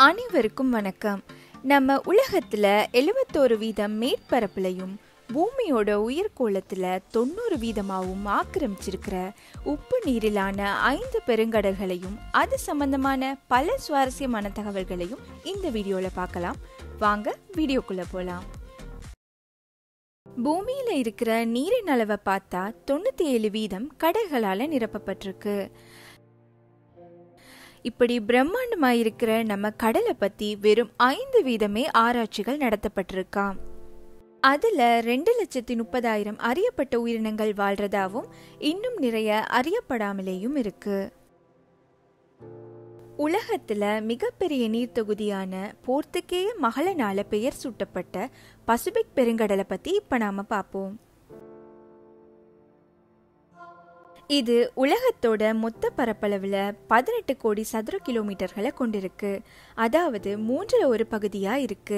அனைவருக்கும் வணக்கம் நம்ம உலகத்துல எழுபத்தோரு வீதம் மேற்பரப்புலையும் பூமியோட உயிர்கோளத்துல தொண்ணூறு வீதமாகவும் ஆக்கிரமிச்சிருக்கிற உப்பு நீரிலான ஐந்து பெருங்கடல்களையும் அது சம்பந்தமான பல சுவாரஸ்யமான தகவல்களையும் இந்த வீடியோல பார்க்கலாம் வாங்க வீடியோக்குள்ள போலாம் பூமியில இருக்கிற நீரின் அளவை பார்த்தா தொண்ணூத்தி ஏழு வீதம் கடல்களால நிரப்பப்பட்டிருக்கு இப்படி பிரம்மாண்டமா இருக்கிற நம்ம கடலை பத்தி வெறும் ஐந்து வீதமே ஆராய்ச்சிகள் நடத்தப்பட்டிருக்காம் அதுல ரெண்டு லட்சத்தி முப்பதாயிரம் அறியப்பட்ட உயிரினங்கள் வாழ்றதாவும் இன்னும் நிறைய அறியப்படாமலேயும் இருக்கு உலகத்துல மிகப்பெரிய நீர்த்தொகுதியான போர்த்துகேய மகளனால பெயர் சூட்டப்பட்ட பசிபிக் பெருங்கடலை பத்தி இப்ப நாம பார்ப்போம் இது உலகத்தோட மொத்த பரப்பளவுல பதினெட்டு கோடி சதுர கிலோமீட்டர்களை கொண்டிருக்கு அதாவது மூன்றுல ஒரு பகுதியா இருக்கு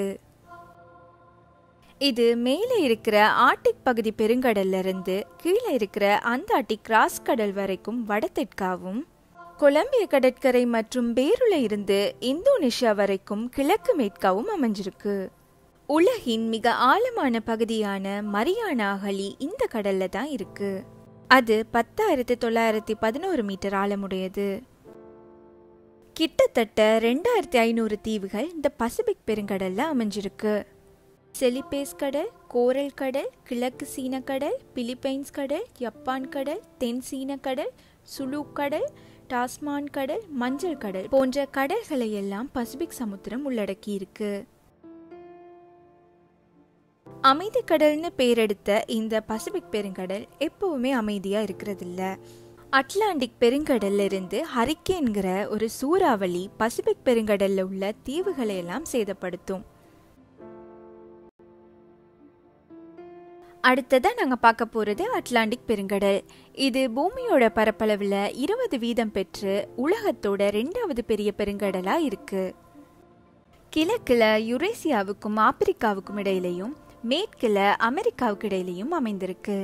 இது மேலே இருக்கிற ஆர்டிக் பகுதி பெருங்கடல்ல இருந்து கீழே இருக்கிற அந்தார்டிக் கிராஸ் கடல் வரைக்கும் வடதெற்காவும் கொலம்பிய கடற்கரை மற்றும் பேருல இருந்து இந்தோனேஷியா வரைக்கும் கிழக்கு மேற்காவும் அமைஞ்சிருக்கு உலகின் மிக ஆழமான பகுதியான மரியானா அகழி இந்த கடல்ல தான் இருக்கு அது பத்தாயிரத்தி தொள்ளாயிரத்தி பதினோரு மீட்டர் ஆழமுடையது கிட்டத்தட்ட ரெண்டாயிரத்தி ஐநூறு தீவுகள் இந்த பசிபிக் பெருங்கடல்ல அமைஞ்சிருக்கு செலிபேஸ் கடல் கோரல் கடல் கிழக்கு சீன கடல் பிலிப்பைன்ஸ் கடல் ஜப்பான் கடல் தென் சீன கடல் சுலு கடல் டாஸ்மான் கடல் மஞ்சள் கடல் போன்ற கடல்களை எல்லாம் பசிபிக் சமுத்திரம் உள்ளடக்கி இருக்கு அமைதி கடல்னு பேரெடுத்த இந்த பசிபிக் பெருங்கடல் எப்பவுமே அமைதியா இருக்கிறதில்ல அட்லாண்டிக் பெருங்கடல்ல இருந்து ஹரிக்கேன்கிற ஒரு சூறாவளி பசிபிக் பெருங்கடல்ல உள்ள தீவுகளை எல்லாம் சேதப்படுத்தும் அடுத்ததா நாங்க பார்க்க போறது அட்லாண்டிக் பெருங்கடல் இது பூமியோட பரப்பளவுல இருபது வீதம் பெற்று உலகத்தோட ரெண்டாவது பெரிய பெருங்கடலா இருக்கு கிழக்குல யுரேசியாவுக்கும் ஆப்பிரிக்காவுக்கும் இடையிலையும் மேற்குல அமெரிக்காவுக்கு இடையிலையும் அமைந்திருக்கு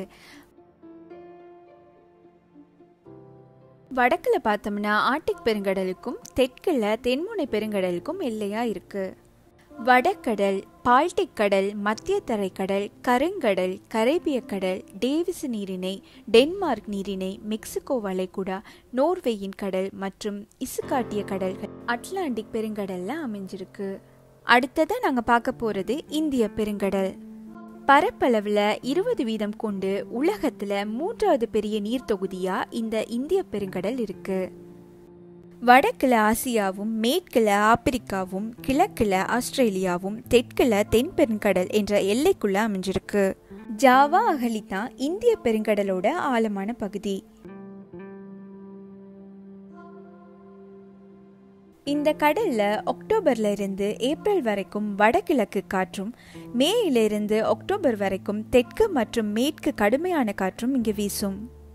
வடக்குல பார்த்தோம்னா ஆர்டிக் பெருங்கடலுக்கும் தெற்குல தென்முனை பெருங்கடலுக்கும் எல்லையா இருக்கு வடக்கடல் பால்டிக் கடல் மத்திய தரைக்கடல் கருங்கடல் கரேபிய கடல் டேவிஸ் நீரிணை டென்மார்க் நீரிணை மெக்சிகோ வளைகுடா நோர்வேயின் கடல் மற்றும் இசுகாட்டிய கடல்கள் அட்லாண்டிக் பெருங்கடல்ல அமைஞ்சிருக்கு அடுத்ததா நாங்க பார்க்க போறது இந்திய பெருங்கடல் பரப்பளவுல இருபது வீதம் கொண்டு உலகத்துல மூன்றாவது பெரிய நீர் தொகுதியா இந்த இந்திய பெருங்கடல் இருக்கு வடக்குல ஆசியாவும் மேற்குல ஆப்பிரிக்காவும் கிழக்குல ஆஸ்திரேலியாவும் தெற்குல தென் பெருங்கடல் என்ற எல்லைக்குள்ள அமைஞ்சிருக்கு ஜாவா அகலி தான் இந்திய பெருங்கடலோட ஆழமான பகுதி இந்த கடல்ல அக்டோபர்ல இருந்து ஏப்ரல் வரைக்கும் வடகிழக்கு காற்றும் மேயில இருந்து அக்டோபர் வரைக்கும் தெற்கு மற்றும் மேற்கு கடுமையான காற்றும் இங்கு வீசும்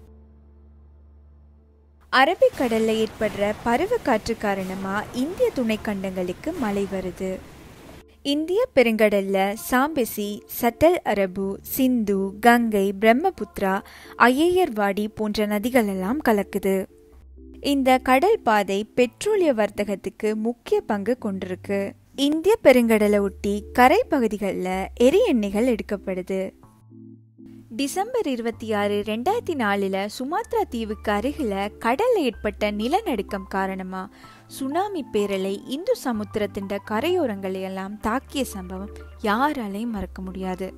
அரபிக்கடல்ல ஏற்படுற பருவக்காற்று காரணமா இந்திய துணைக்கண்டங்களுக்கு மழை வருது இந்திய பெருங்கடல்ல சாம்பசி சட்டல் அரபு சிந்து கங்கை பிரம்மபுத்ரா ஐயர்வாடி போன்ற நதிகள் எல்லாம் கலக்குது இந்த கடல் பாதை பெட்ரோலிய வர்த்தகத்துக்கு முக்கிய பங்கு கொண்டிருக்கு இந்திய பெருங்கடலை ஒட்டி கரை பகுதிகளில் எரி எண்ணெய்கள் எடுக்கப்படுது டிசம்பர் இருபத்தி ஆறு ரெண்டாயிரத்தி நாலுல சுமாத்ரா தீவுக்கு அருகில கடல்ல ஏற்பட்ட நிலநடுக்கம் காரணமா சுனாமி பேரலை இந்து சமுத்திரத்தின் கரையோரங்களை எல்லாம் தாக்கிய சம்பவம் யாராலையும் மறக்க முடியாது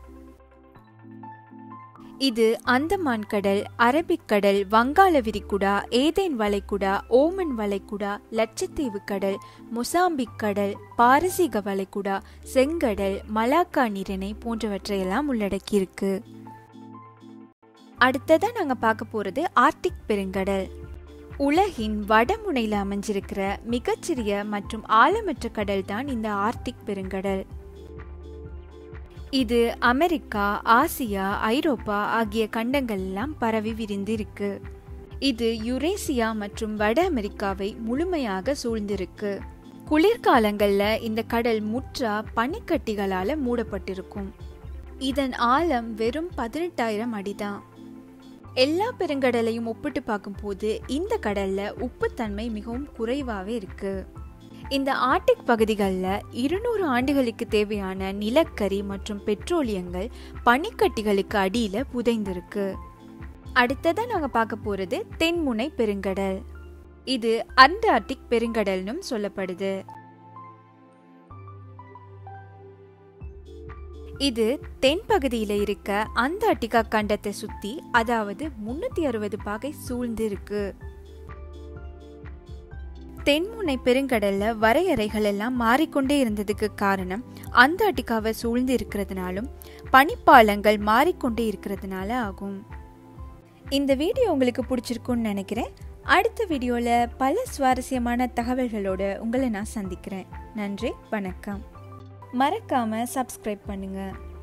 இது அந்தமான் கடல் அரபிக்கடல் வங்காள விரிகுடா ஏதேன் வளைகுடா ஓமன் வளைகுடா லட்சத்தீவு கடல் மொசாம்பிக் கடல் பாரசீக வளைகுடா செங்கடல் மலாக்கா நீரிணை போன்றவற்றையெல்லாம் உள்ளடக்கியிருக்கு அடுத்ததா நாங்க பார்க்க போறது ஆர்டிக் பெருங்கடல் உலகின் வடமுனையில அமைஞ்சிருக்கிற மிகச்சிறிய மற்றும் ஆழமற்ற கடல் தான் இந்த ஆர்டிக் பெருங்கடல் இது அமெரிக்கா ஆசியா ஐரோப்பா ஆகிய கண்டங்கள் எல்லாம் பரவி விரிந்து இருக்கு இது யுரேசியா மற்றும் வட அமெரிக்காவை முழுமையாக சூழ்ந்திருக்கு குளிர்காலங்கள்ல இந்த கடல் முற்றா பனிக்கட்டிகளால மூடப்பட்டிருக்கும் இதன் ஆழம் வெறும் பதினெட்டாயிரம் அடிதான் எல்லா பெருங்கடலையும் ஒப்பிட்டு பார்க்கும்போது இந்த கடல்ல உப்புத்தன்மை மிகவும் குறைவாகவே இருக்கு இந்த ஆர்டிக் பகுதிகளில் இருநூறு ஆண்டுகளுக்கு தேவையான நிலக்கரி மற்றும் பெட்ரோலியங்கள் பனிக்கட்டிகளுக்கு அடியில் புதைந்திருக்கு அடுத்ததாக நாங்கள் பார்க்க போகிறது தென்முனை பெருங்கடல் இது அண்டார்டிக் பெருங்கடல்னும் சொல்லப்படுது இது தென்பகுதியில் இருக்க அண்டார்டிகா கண்டத்தை சுற்றி அதாவது முன்னூற்றி அறுபது பாகை சூழ்ந்து இருக்கு தென்முனை பெருங்கடல்ல வரையறைகள் எல்லாம் மாறிக்கொண்டே இருந்ததுக்கு காரணம் அண்டார்டிகாவை சூழ்ந்து இருக்கிறதுனாலும் பனிப்பாலங்கள் மாறிக்கொண்டே இருக்கிறதுனால ஆகும் இந்த வீடியோ உங்களுக்கு பிடிச்சிருக்குன்னு நினைக்கிறேன் அடுத்த வீடியோவில் பல சுவாரஸ்யமான தகவல்களோட உங்களை நான் சந்திக்கிறேன் நன்றி வணக்கம் மறக்காம சப்ஸ்கிரைப் பண்ணுங்க